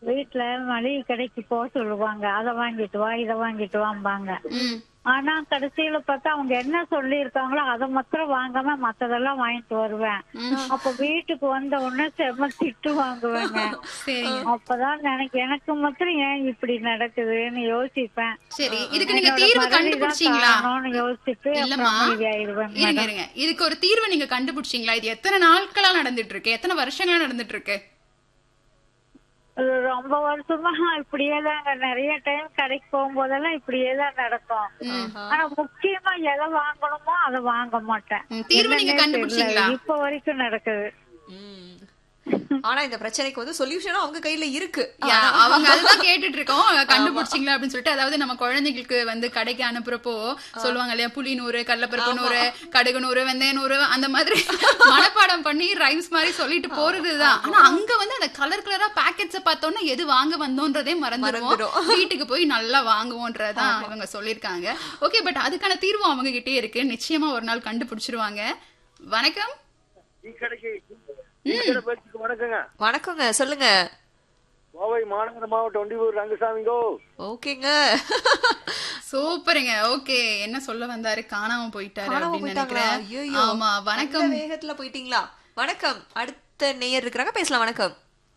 வீட்டுல மளிகை கடைக்கு போக சொல்லுவாங்க அதை வாங்கிட்டு வா இதை வாங்கிட்டு வாம்பாங்க ம் ஆனா கடைசியில பார்த்தா அவங்க என்ன சொல்லி இருக்காங்களோ அதை மாத்திரம் வாங்காம மத்ததெல்லாம் வாங்கிட்டு வருவேன் அப்ப வீட்டுக்கு வந்த உடனே செம்ம திட்டு வாங்குவேங்க சரிங்க அப்பதான் எனக்கு எனக்கு மாத்திரம் ஏன் இப்படி நடக்குதுன்னு யோசிப்பேன் சரி இதுக்கு நீங்க என்னோட தீர்வு மறதிதான் கண்டுபிடிச்சீங்களா காரணம்னு யோசிச்சுட்டு இல்லம்மா அப்புறம் அமைதியாயிடுவேன் இருங்க இருங்க இதுக்கு ஒரு தீர்வு நீங்க கண்டுபிடிச்சீங்களா இது எத்தனை நாட்களா நடந்துட்டு இருக்கு எத்தனை வருஷங்களா நடந்துட்டு இருக்கு அது ரொம்ப வருஷமா இப்படியே தாங்க நிறைய டைம் கடைக்கு போகும்போதெல்லாம் இப்படியே தான் நடக்கும் ஆனா முக்கியமா எதை வாங்கணுமோ அதை வாங்க மாட்டேன் ம், தீர்வு நீங்க என்னன்னே கண்டுபிடிச்சீங்களா? தெரியல. இப்ப வரைக்கும் நடக்குது ம். ஆனா இந்த பிரச்சனைக்கு வந்து சொல்யூஷனும் அவங்க கையில இருக்கு யா, அவங்க அதுதான் கேட்டுட்டு இருக்கோம் கண்டுபிடிச்சிங்களா அப்படின்னு சொல்லிட்டு அதாவது நம்ம குழந்தைங்களுக்கு வந்து கடைக்கு அனுப்புறப்போ சொல்லுவாங்க இல்லையா புளி நூறு கடலப்பருப்பு நூறு கடுகு நூறு வெந்தய நூறு அந்த மாதிரி மனப்பாடம் பண்ணி ரைம்ஸ் மாதிரி சொல்லிட்டு போறதுதான் ஆனா அங்க வந்து அந்த கலர் கலரா பேக்கெட்ஸ பார்த்தோம்னா எது வாங்க வந்தோன்றதே மறந்துடுவோம் மறந்துடும். வீட்டுக்கு போய் நல்லா வாங்குவோன்றதான் இவங்க சொல்லியிருக்காங்க ஓகே பட் அதுக்கான தீர்வு அவங்க கிட்டே இருக்கு நிச்சயமா ஒரு நாள் கண்டுபிடிச்சிருவாங்க வணக்கம் டீ கடைக்கு டீ கடை பயிற்சிக்கு வணக்கங்க வணக்கங்க சொல்லுங்க கோவை மாநகர மாவட்டம் ஒண்டிபூர் ரங்கசாமிங்கோ ஓகேங்க சூப்பருங்க ஓகே என்ன சொல்ல வந்தாரு காணாம போயிட்டாரு காணாம அப்படின்னு போயிட்டாங்களா நினைக்கிறேன் ஐயோ ஆமா வணக்கம் அந்த வேகத்துல போயிட்டீங்களா வணக்கம் அடுத்த நேயர் இருக்கிறாங்க பேசலாம் வணக்கம்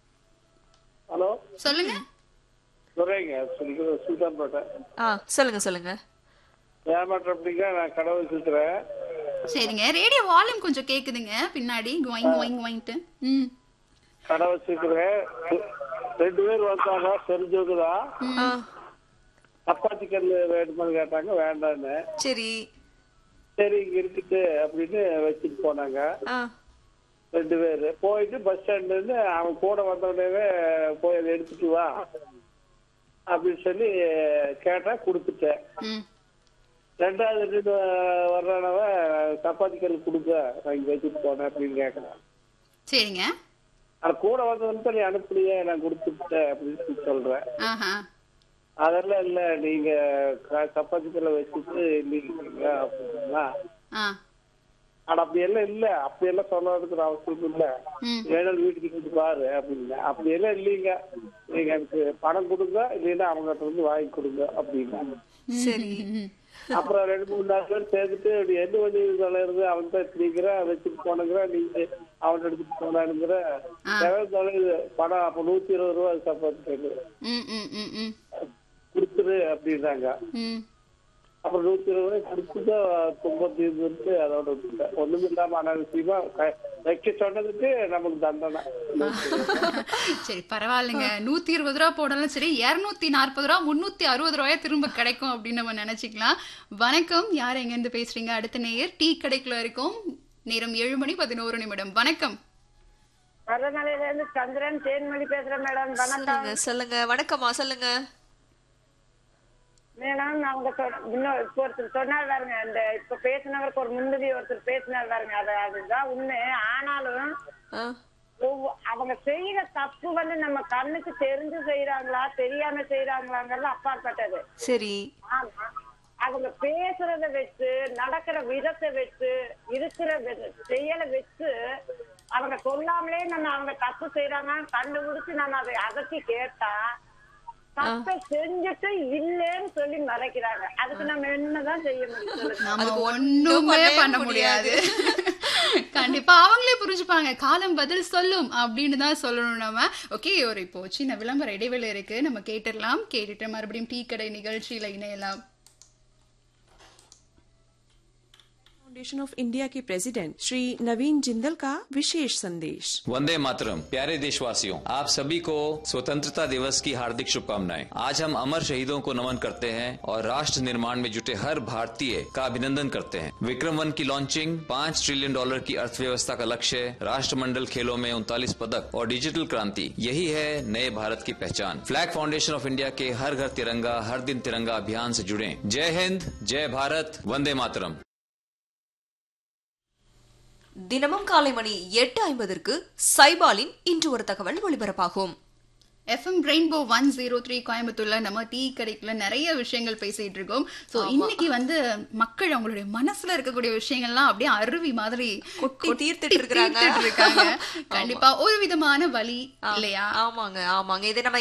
ஹலோ சொல்லுங்க துரைங்க சொல்லி- சுல்தான்பேட்டை ஆ சொல்லுங்க சொல்லுங்க ஏமாற்றம் அப்படிங்க நான் கடை வச்சுக்கிறேன் சரிங்க ரேடியோ வால்யூம் கொஞ்சம் கேக்குதுங்க பின்னாடி குவைங் குவைங் குவைங்ட்டு ம் கடை வச்சுக்கிறேன் ரெண்டு பேர் வந்தாங்க தெரிஞ்சவங்க தான் ஆ, சப்பாத்தி கல் வேணுமான்னு கேட்டாங்க வேண்டான்னு சரி சரி இங்க இருக்குது அப்படின்னு வச்சுட்டு போனாங்க ஆ ரெண்டு பேரு போயிட்டு பஸ் ஸ்டாண்ட்ல இருந்து அவன் கூட வந்த உடனே போய் அதை எடுத்துட்டு வா அப்படின்னு சொல்லி கேட்டா கொடுத்துட்டேன் ம் ரெண்டாவது ரெண்டு வர்றனவ சப்பாத்தி கல் கொடுக்க நான் இங்க வச்சுட்டு போனேன் அப்படின்னு கேட்கலாம் சரிங்க அது கூட வந்ததுன்னு நீ அனுப்புலையே நான் கொடுத்துட்டேன் அப்படின்னு சொல்லி சொல்றேன் ஆஹா அதெல்லாம் இல்ல நீங்க க- சப்பாத்தி கல்ல வச்சுட்டு இல்லைங்க அப்படின்னா ஆ ஆனா அப்படி எல்லாம் இல்ல அப்படி எல்லாம் சொல்றதுக்கு அவசியம் இல்ல ம் வேணாலும் வீட்டுக்கு இருந்து பாரு அப்படின்னு அப்படி எல்லாம் இல்லைங்க நீங்க எனக்கு பணம் கொடுங்க இல்லைன்னா அவங்ககிட்ட இருந்து வாங்கி கொடுங்க அப்படின்னா சரி ம். அப்புறம் ரெண்டு மூணு நாலு பேர் சேர்ந்துட்டு இப்படி எந்த வண்டி தொலைறது அவன் தான் நீங்கிற வச்சுட்டு போனங்கிற நீங்க அவன் எடுத்துட்டு போனானுங்கிற எவ்வளவு தொலைது பணம் அப்ப நூத்தி இருபது ரூபா சப்பாத்தி ம் ம் ம் ம் கொடுத்துரு அப்படின்னாங்க ம் அப்புறம் நூத்தி இருபது ரூபாய் கொடுத்துட்டு துன்பம் தீர்ந்துட்டு அதோட விட்டுட்டேன் ஒண்ணும் இல்லாம அனாவசியமா க- வைக்க சொன்னதுக்கு நமக்கு தண்டனை சரி பரவாயில்லைங்க நூத்தி இருபது ரூபா போடலாம் சரி இருநூத்தி நாற்பது ரூபா முன்னூத்தி அறுபது ரூபாயா திரும்ப கிடைக்கும் அப்படின்னு நம்ம நினைச்சுக்கலாம் வணக்கம் யார் எங்க இருந்து பேசுறீங்க அடுத்த நேயர் டீ கடைக்குள்ள இருக்கும் நேரம் ஏழு மணி பதினோரு நிமிடம் வணக்கம் வரநிலையில இருந்து சந்திரன் தேன்மொழி பேசுறேன் மேடம் வணக்கம் சொல்லுங்க சொல்லுங்க வணக்கம்மா சொல்லுங்க மேடம் அவங்க சொ- இன்னும் இப்ப ஒருத்தர் சொன்னார் பாருங்க இந்த இப்ப பேசினவருக்கு ஒரு முன்னுதி ஒருத்தர் பேசினார் பாருங்க அது அதுதான் உண்மை ஆனாலும் ஆ, ஒவ்வொ- அவங்க செய்யற தப்பு வந்து நம்ம கண்ணுக்கு தெரிஞ்சு செய்யறாங்களா தெரியாம செய்யறாங்களாங்கிறது அப்பாற்பட்டது சரி ஆமா அவங்க பேசுறத வச்சு நடக்கிற விதத்தை வச்சு இருக்கிற வி- செயலை வச்சு அவங்க சொல்லாமலே நம்ம அவங்க தப்பு செய்யறாங்க கண்டுபிடிச்சு நம்ம அதை அதட்டி கேட்டா தப்பை செஞ்சுட்டு இல்லைன்னு சொல்லி மறைக்கிறாங்க அதுக்கு நம்ம என்னதான் செய்ய முடியும் சொல்லுங்க? நம்ம அதுக்கு ஒண்ணுமே பண்ணவே பண்ண முடியாது கண்டிப்பா அவங்களே புரிஞ்சுப்பாங்க காலம் பதில் சொல்லும் அப்படின்னு தான் சொல்லணும் நம்ம ஓகே ஒரு இப்போ சின்ன விளம்பர இடைவேளை இருக்கு நம்ம கேட்டுடலாம் கேட்டுட்டு மறுபடியும் டீ கடை நிகழ்ச்சியில இணையலாம் फाउंडेशन ऑफ इंडिया के प्रेसिडेंट श्री नवीन जिंदल का विशेष संदेश वंदे मातरम प्यारे देशवासियों आप सभी को स्वतंत्रता दिवस की हार्दिक शुभकामनाएं आज हम अमर शहीदों को नमन करते हैं और राष्ट्र निर्माण में जुटे हर भारतीय का अभिनंदन करते हैं विक्रम वन की लॉन्चिंग पाँच ट्रिलियन डॉलर की अर्थव्यवस्था का लक्ष्य राष्ट्रमंडल खेलों में उनतालीस पदक और डिजिटल क्रांति यही है नए भारत की पहचान फ्लैग फाउंडेशन ऑफ इंडिया के हर घर तिरंगा हर दिन तिरंगा अभियान से जुड़े जय हिंद जय भारत वंदे मातरम தினமும் காலை மணி எட்டு ஐம்பதற்கு சைபாலின் இன்று ஒரு தகவல் ஒளிபரப்பாகும் FM rainbow one zero three கோயம்புத்தூர்ல நம்ம டீ கடைக்குள்ள நிறைய விஷயங்கள் பேசிட்டு இருக்கோம் சோ இன்னைக்கு வந்து மக்கள் அவங்களுடைய மனசுல இருக்கக்கூடிய விஷயங்கள்லாம் அப்படியே அருவி மாதிரி கொட்டி தீர்த்துட்டு இருக்காங்க. தீர்த்துட்டு இருக்காங்க கண்டிப்பா ஒரு விதமான வலி இல்லையா ஆமாங்க ஆமாங்க இதை நம்ம